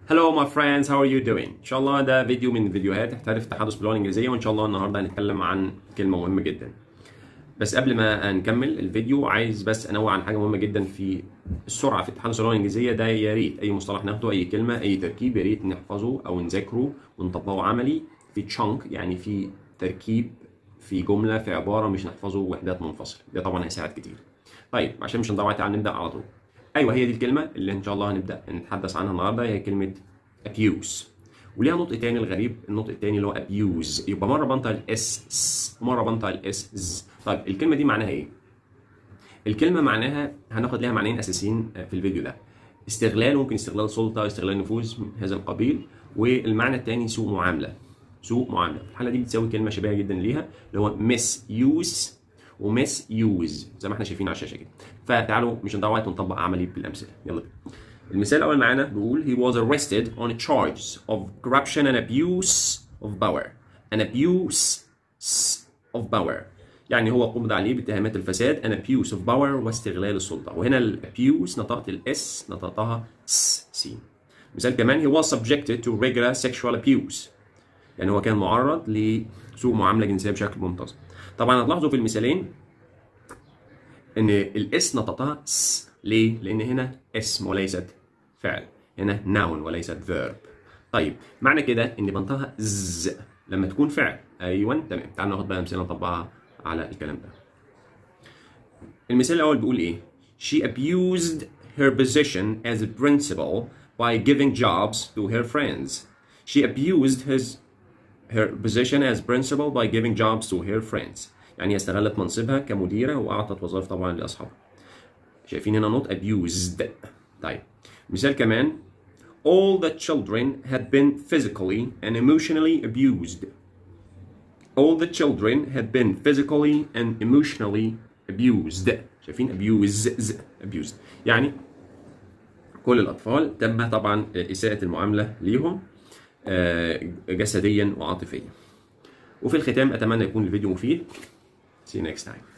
Hello my friends how are you doing؟ إن شاء الله ده فيديو من فيديوهات احترف التحدث باللغة الإنجليزية وإن شاء الله النهاردة هنتكلم عن كلمة مهمة جدا. بس قبل ما نكمل الفيديو عايز بس أنوه عن حاجة مهمة جدا في السرعة في التحدث باللغة الإنجليزية ده يا ريت أي مصطلح ناخده أي كلمة أي تركيب يا ريت نحفظه أو نذاكره ونطبقه عملي في تشانك يعني في تركيب في جملة في عبارة مش نحفظه وحدات منفصلة ده طبعا هيساعد كتير. طيب عشان مش نضيع وقت تعال نبدأ على طول. ايوه هي دي الكلمه اللي ان شاء الله هنبدا نتحدث عنها النهارده هي كلمه abuse وليها نطق تاني الغريب النطق التاني اللي هو abuse يبقى مره بنطق الاس س ومره بنطق الاس ز طيب الكلمه دي معناها ايه الكلمه معناها هناخد ليها معنيين اساسيين في الفيديو ده استغلال ممكن استغلال سلطه استغلال نفوذ من هذا القبيل والمعنى الثاني سوء معامله سوء معامله في الحاله دي بتساوي كلمه شبيهه جدا ليها اللي هو مس يوز ومس يوز زي ما احنا شايفين على الشاشه كده فتعالوا مش هنضيع وقت ونطبق عملي بالامثله يلا بينا المثال الاول معانا بيقول he was arrested on charges of corruption and abuse of power and abuse of power يعني هو قبض عليه باتهامات الفساد and abuse of power واستغلال السلطه وهنا الابيوس نطقت الاس نطقتها س سين مثال كمان he was subjected to regular sexual abuse يعني هو كان معرض لسوء معامله جنسيه بشكل منتظم طبعا هتلاحظوا في المثالين ان الاس نطقتها س ليه؟ لان هنا اسم وليست فعل هنا noun وليست verb طيب معنى كده ان بنطقها ز لما تكون فعل ايوه تمام تعالوا ناخد بقى امثله نطبقها على الكلام ده المثال الاول بيقول ايه she abused her position as a principal by giving jobs to her friends she abused his her position as principal by giving jobs to her friends يعني هي استغلت منصبها كمديرة وأعطت وظائف طبعا لأصحابها شايفين هنا نوت abused طيب مثال كمان all the children had been physically and emotionally abused all the children had been physically and emotionally abused شايفين abused abused يعني كل الأطفال تم طبعا إساءة المعاملة ليهم جسديا وعاطفيا وفي الختام أتمنى يكون الفيديو مفيد See you next time.